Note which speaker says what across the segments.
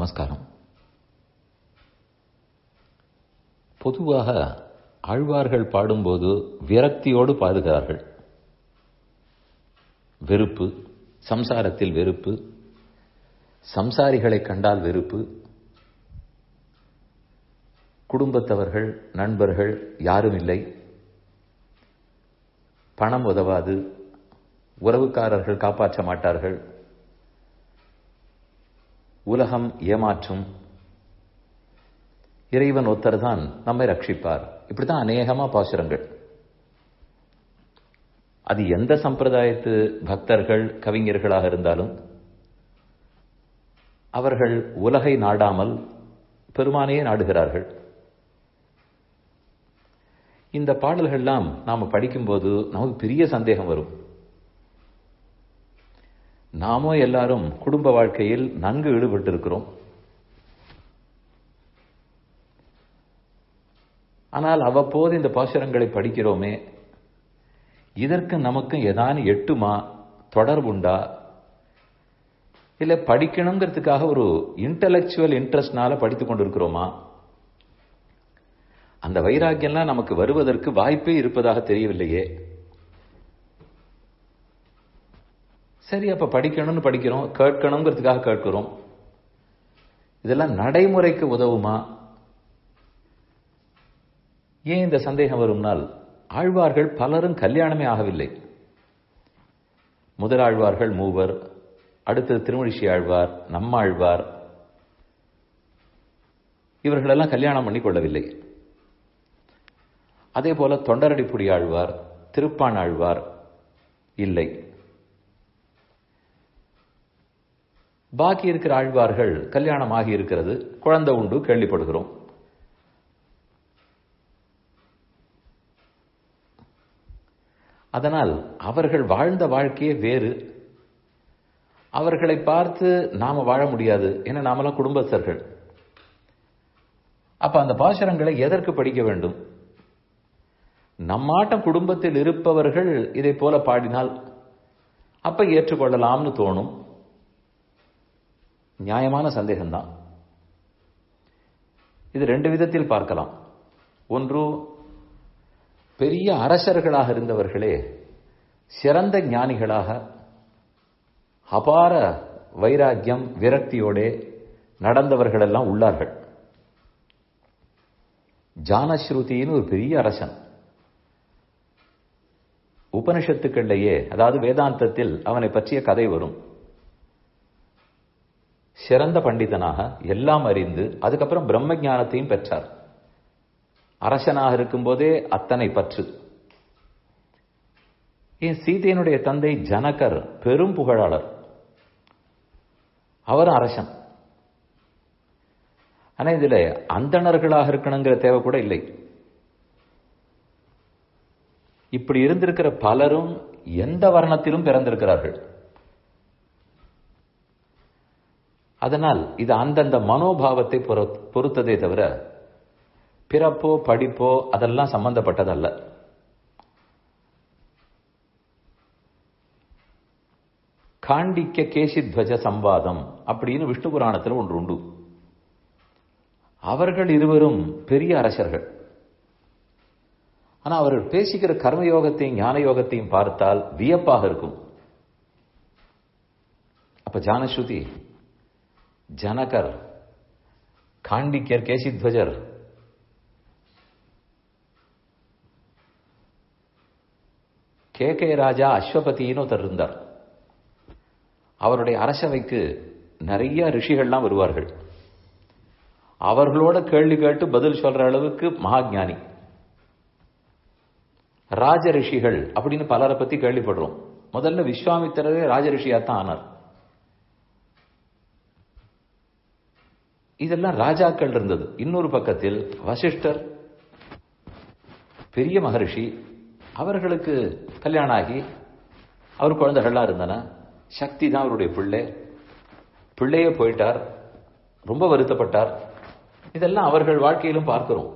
Speaker 1: நமஸ்காரம் பொதுவாக ஆழ்வார்கள் பாடும்போது விரக்தியோடு பாடுகிறார்கள் வெறுப்பு சம்சாரத்தில் வெறுப்பு சம்சாரிகளை கண்டால் வெறுப்பு குடும்பத்தவர்கள் நண்பர்கள் யாரும் இல்லை பணம் உதவாது உறவுக்காரர்கள் காப்பாற்ற மாட்டார்கள் உலகம் ஏமாற்றும் இறைவன் ஒருத்தர் தான் நம்மை ரட்சிப்பார் இப்படித்தான் அநேகமா பாசுரங்கள் அது எந்த சம்பிரதாயத்து பக்தர்கள் கவிஞர்களாக இருந்தாலும் அவர்கள் உலகை நாடாமல் பெருமானையே நாடுகிறார்கள் இந்த பாடல்கள்லாம் நாம படிக்கும்போது நமக்கு பெரிய சந்தேகம் வரும் நாமோ எல்லாரும் குடும்ப வாழ்க்கையில் நன்கு ஈடுபட்டு இருக்கிறோம் ஆனால் அவ்வப்போது இந்த பாசுரங்களை படிக்கிறோமே இதற்கு நமக்கு ஏதானு எட்டுமா தொடர்புண்டா இல்ல படிக்கணுங்கிறதுக்காக ஒரு இன்டலெக்சுவல் இன்ட்ரெஸ்ட்னால படித்துக் கொண்டிருக்கிறோமா அந்த வைராக்கியம்லாம் நமக்கு வருவதற்கு வாய்ப்பே இருப்பதாக தெரியவில்லையே சரி அப்ப படிக்கணும்னு படிக்கிறோம் கேட்கணுங்கிறதுக்காக கேட்கிறோம் இதெல்லாம் நடைமுறைக்கு உதவுமா ஏன் இந்த சந்தேகம் வரும்னால் ஆழ்வார்கள் பலரும் கல்யாணமே ஆகவில்லை முதலாழ்வார்கள் மூவர் அடுத்தது திருமழிஷி ஆழ்வார் நம்மாழ்வார் இவர்களெல்லாம் கல்யாணம் பண்ணி கொள்ளவில்லை அதே போல தொண்டரடிப்புடி ஆழ்வார் திருப்பான் ஆழ்வார் இல்லை பாக்கி இருக்கிற ஆழ்வார்கள் கல்யாணம் ஆகி இருக்கிறது குழந்தை உண்டு கேள்விப்படுகிறோம் அதனால் அவர்கள் வாழ்ந்த வாழ்க்கையே வேறு அவர்களை பார்த்து நாம வாழ முடியாது ஏன்னா நாமெல்லாம் குடும்பஸ்தர்கள் அப்ப அந்த பாசுரங்களை எதற்கு படிக்க வேண்டும் நம்மாட்டம் குடும்பத்தில் இருப்பவர்கள் இதை போல பாடினால் அப்ப ஏற்றுக்கொள்ளலாம்னு தோணும் நியாயமான சந்தேகம்தான் இது ரெண்டு விதத்தில் பார்க்கலாம் ஒன்று பெரிய அரசர்களாக இருந்தவர்களே சிறந்த ஞானிகளாக அபார வைராக்கியம் விரக்தியோட நடந்தவர்கள் எல்லாம் உள்ளார்கள் ஜானஸ்ருதின்னு ஒரு பெரிய அரசன் உபனிஷத்துக்கள்லேயே அதாவது வேதாந்தத்தில் அவனை பற்றிய கதை வரும் சிறந்த பண்டிதனாக எல்லாம் அறிந்து அதுக்கப்புறம் பிரம்ம ஞானத்தையும் பெற்றார் அரசனாக இருக்கும்போதே அத்தனை பற்று ஏன் சீதையனுடைய தந்தை ஜனகர் பெரும் புகழாளர் அவரும் அரசன் ஆனா இதுல அந்தணர்களாக இருக்கணுங்கிற தேவை கூட இல்லை இப்படி இருந்திருக்கிற பலரும் எந்த வர்ணத்திலும் பிறந்திருக்கிறார்கள் அதனால் இது அந்தந்த மனோபாவத்தை பொறுத்ததே தவிர பிறப்போ படிப்போ அதெல்லாம் சம்பந்தப்பட்டதல்ல காண்டிக்க கேசித்வஜ சம்வாதம் அப்படின்னு விஷ்ணு புராணத்தில் ஒன்று உண்டு அவர்கள் இருவரும் பெரிய அரசர்கள் ஆனா அவர்கள் பேசிக்கிற கர்மயோகத்தையும் ஞான யோகத்தையும் பார்த்தால் வியப்பாக இருக்கும் அப்ப ஜானஸ்ருதி ஜனகர் காண்டிக்கர் கேசித்வஜர் கே கே ராஜா அஸ்வபதினு ஒருத்தர் இருந்தார் அவருடைய அரசவைக்கு நிறைய ரிஷிகள்லாம் வருவார்கள் அவர்களோட கேள்வி கேட்டு பதில் சொல்ற அளவுக்கு மகாஜானி ராஜ ரிஷிகள் அப்படின்னு பலரை பத்தி கேள்விப்படுறோம் முதல்ல விஸ்வாமித்திரரே ராஜ ரிஷியாத்தான் ஆனார் இதெல்லாம் ராஜாக்கள் இருந்தது இன்னொரு பக்கத்தில் வசிஷ்டர் பெரிய மகரிஷி அவர்களுக்கு கல்யாணம் ஆகி அவர் குழந்தைகள்லாம் இருந்தன சக்தி தான் அவருடைய பிள்ளை பிள்ளையே போயிட்டார் ரொம்ப வருத்தப்பட்டார் இதெல்லாம் அவர்கள் வாழ்க்கையிலும் பார்க்கிறோம்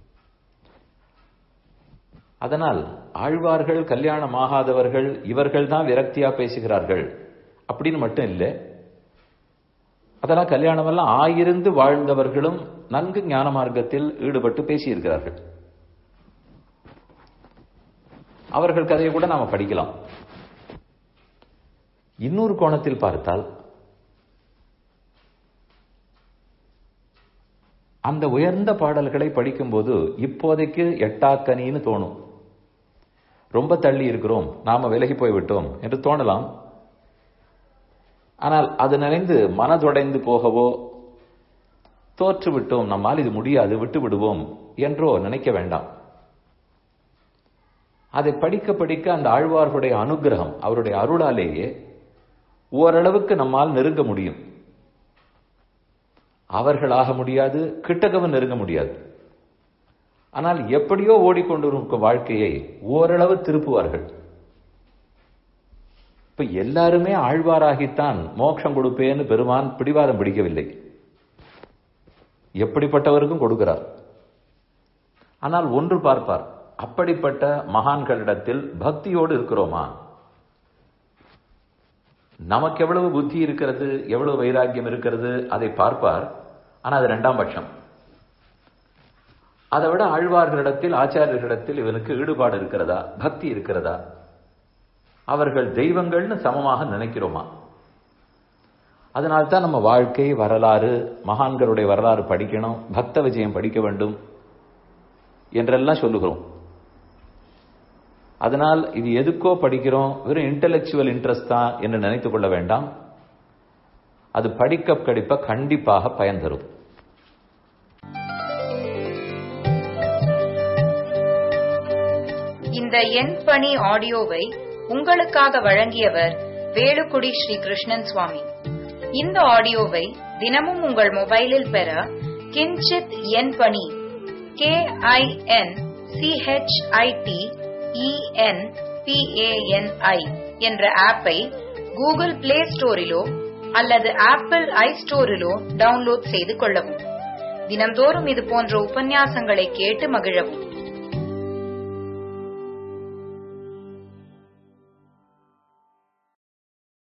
Speaker 1: அதனால் ஆழ்வார்கள் கல்யாணம் ஆகாதவர்கள் இவர்கள் தான் விரக்தியா பேசுகிறார்கள் அப்படின்னு மட்டும் இல்லை அதெல்லாம் கல்யாணம் எல்லாம் ஆயிருந்து வாழ்ந்தவர்களும் நன்கு ஞான மார்க்கத்தில் ஈடுபட்டு பேசியிருக்கிறார்கள் அவர்கள் கதையை கூட நாம படிக்கலாம் இன்னொரு கோணத்தில் பார்த்தால் அந்த உயர்ந்த பாடல்களை படிக்கும்போது இப்போதைக்கு எட்டாக்கனின்னு தோணும் ரொம்ப தள்ளி இருக்கிறோம் நாம விலகி போய்விட்டோம் என்று தோணலாம் ஆனால் அது நினைந்து மனதொடைந்து போகவோ தோற்று விட்டோம் நம்மால் இது முடியாது விட்டு விடுவோம் என்றோ நினைக்க வேண்டாம் அதை படிக்க படிக்க அந்த ஆழ்வார்களுடைய அனுகிரகம் அவருடைய அருளாலேயே ஓரளவுக்கு நம்மால் நெருங்க முடியும் அவர்களாக முடியாது கிட்டகவும் நெருங்க முடியாது ஆனால் எப்படியோ ஓடிக்கொண்டிருக்கும் வாழ்க்கையை ஓரளவு திருப்புவார்கள் இப்ப எல்லாருமே ஆழ்வாராகித்தான் மோட்சம் கொடுப்பேன்னு பெருமான் பிடிவாதம் பிடிக்கவில்லை எப்படிப்பட்டவருக்கும் கொடுக்கிறார் ஆனால் ஒன்று பார்ப்பார் அப்படிப்பட்ட மகான்களிடத்தில் பக்தியோடு இருக்கிறோமா நமக்கு எவ்வளவு புத்தி இருக்கிறது எவ்வளவு வைராக்கியம் இருக்கிறது அதை பார்ப்பார் ஆனா அது ரெண்டாம் பட்சம் அதை விட ஆழ்வார்களிடத்தில் ஆச்சாரியர்களிடத்தில் இவனுக்கு ஈடுபாடு இருக்கிறதா பக்தி இருக்கிறதா அவர்கள் தெய்வங்கள்னு சமமாக நினைக்கிறோமா அதனால்தான் நம்ம வாழ்க்கை வரலாறு மகான்களுடைய வரலாறு படிக்கணும் பக்த விஜயம் படிக்க வேண்டும் என்றெல்லாம் சொல்லுகிறோம் அதனால் இது எதுக்கோ படிக்கிறோம் வெறும் இன்டலெக்சுவல் இன்ட்ரெஸ்ட் தான் என்று நினைத்துக் கொள்ள வேண்டாம் அது படிக்க கடிப்ப கண்டிப்பாக பயன் தரும்
Speaker 2: இந்த எண் பணி ஆடியோவை உங்களுக்காக வழங்கியவர் வேலுக்குடி ஸ்ரீ கிருஷ்ணன் சுவாமி இந்த ஆடியோவை தினமும் உங்கள் மொபைலில் பெற கிஞ்சித் எண் பணி கே ஐ என் சிஹெச்ஐடி இஎன் பிஏஎன்ஐ என்ற ஆப்பை கூகுள் பிளே ஸ்டோரிலோ அல்லது ஆப்பிள் ஐ ஸ்டோரிலோ டவுன்லோட் செய்து கொள்ளவும் தினம்தோறும் இது போன்ற உபன்யாசங்களை கேட்டு மகிழவும்